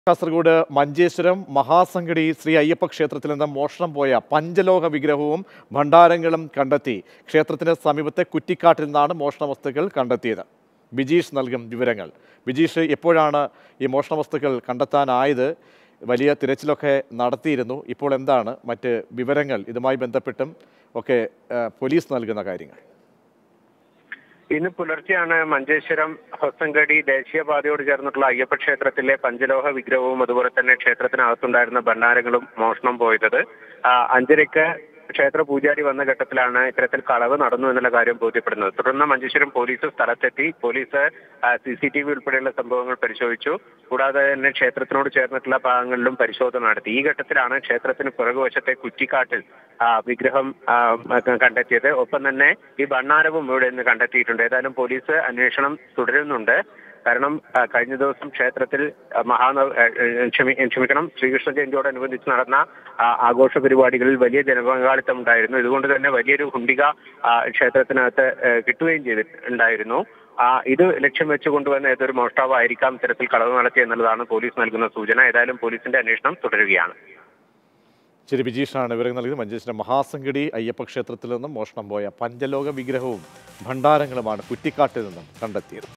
കാസർഗോഡ് മഞ്ചേശ്വരം മഹാസംഗടി ശ്രീ അയ്യപ്പ ക്ഷേത്രത്തിൽ നിന്ന് മോഷണം പോയ പഞ്ചലോഹ വിഗ്രഹവും ഭണ്ഡാരങ്ങളും കണ്ടെത്തി ക്ഷേത്രത്തിന് സമീപത്തെ കുറ്റിക്കാട്ടിൽ നിന്നാണ് മോഷണ വസ്തുക്കൾ കണ്ടെത്തിയത് ബിജീഷ് നൽകും വിവരങ്ങൾ ബിജീഷ് എപ്പോഴാണ് ഈ മോഷണ വസ്തുക്കൾ കണ്ടെത്താനായത് വലിയ തിരച്ചിലൊക്കെ നടത്തിയിരുന്നു ഇപ്പോൾ എന്താണ് മറ്റ് വിവരങ്ങൾ ഇതുമായി ബന്ധപ്പെട്ടും ഒക്കെ ആ, പോലീസ് നൽകുന്ന കാര്യങ്ങൾ ഇന്ന് പുലർച്ചെയാണ് മഞ്ചേശ്വരം ഹൊസങ്കടി ദേശീയപാതയോട് ചേർന്നിട്ടുള്ള അയ്യപ്പ ക്ഷേത്രത്തിലെ പഞ്ചലോഹ വിഗ്രഹവും അതുപോലെ തന്നെ ക്ഷേത്രത്തിനകത്തുണ്ടായിരുന്ന ഭണ്ഡാരങ്ങളും മോഷണം പോയത് ആ, അഞ്ചരയ്ക്ക് ക്ഷേത്ര പൂജാരി വന്ന ഘട്ടത്തിലാണ് ഇത്തരത്തിൽ കളവ് നടന്നു എന്നുള്ള കാര്യം ബോധ്യപ്പെടുന്നത് തുടർന്ന് മഞ്ചേശ്വരം പോലീസ് സ്ഥലത്തെത്തി police C C T V ഉൾപ്പെടെയുള്ള സംഭവങ്ങൾ പരിശോധിച്ചു കൂടാതെ തന്നെ ക്ഷേത്രത്തിനോട് ചേർന്നിട്ടുള്ള ഭാഗങ്ങളിലും പരിശോധന നടത്തി ഈ ഘട്ടത്തിലാണ് ക്ഷേത്രത്തിന് പുറകുവശത്തെ കുറ്റിക്കാട്ടിൽ ആ, വിഗ്രഹം ആ, കണ്ടെത്തിയത് ഒപ്പം തന്നെ ഈ ഭണ്ണാരവും ഇവിടെ നിന്ന് കണ്ടെത്തിയിട്ടുണ്ട് ഏതായാലും പോലീസ് അന്വേഷണം തുടരുന്നുണ്ട് കാരണം ആ, കഴിഞ്ഞ ദിവസം ക്ഷേത്രത്തിൽ ആ, മഹാനവ ആ, ആ, ക്ഷമി ക്ഷമിക്കണം ശ്രീകൃഷ്ണ ജയന്തിയോടനുബന്ധിച്ച് നടന്ന ആ, ആഘോഷ പരിപാടികളിൽ വലിയ ജനപങ്കാളിത്തം ഉണ്ടായിരുന്നു ഇതുകൊണ്ട് തന്നെ വലിയൊരു ഹുണ്ടിക ആ, ക്ഷേത്രത്തിനകത്ത് ആ, കിട്ടുകയും ചെയ്തിട്ടുണ്ടായിരുന്നു ആ, ഇത് ലക്ഷ്യം വെച്ച് കൊണ്ടുവന്ന ഏതൊരു മോഷ്ടാവായിരിക്കാം ഇത്തരത്തിൽ കളവ് നടത്തി എന്നുള്ളതാണ് പോലീസ് നൽകുന്ന സൂചന ഏതായാലും പോലീസിന്റെ അന്വേഷണം തുടരുകയാണ് ശരി ബിജീഷാണ് വിവരങ്ങൾ നൽകിയത് മഞ്ചേശ്വരം മഹാസംഗടി അയ്യപ്പ ക്ഷേത്രത്തിൽ നിന്നും മോഷണം പോയ പഞ്ചലോക വിഗ്രഹവും ഭണ്ഡാരങ്ങളുമാണ് കുറ്റിക്കാട്ടിൽ നിന്നും കണ്ടെത്തിയത്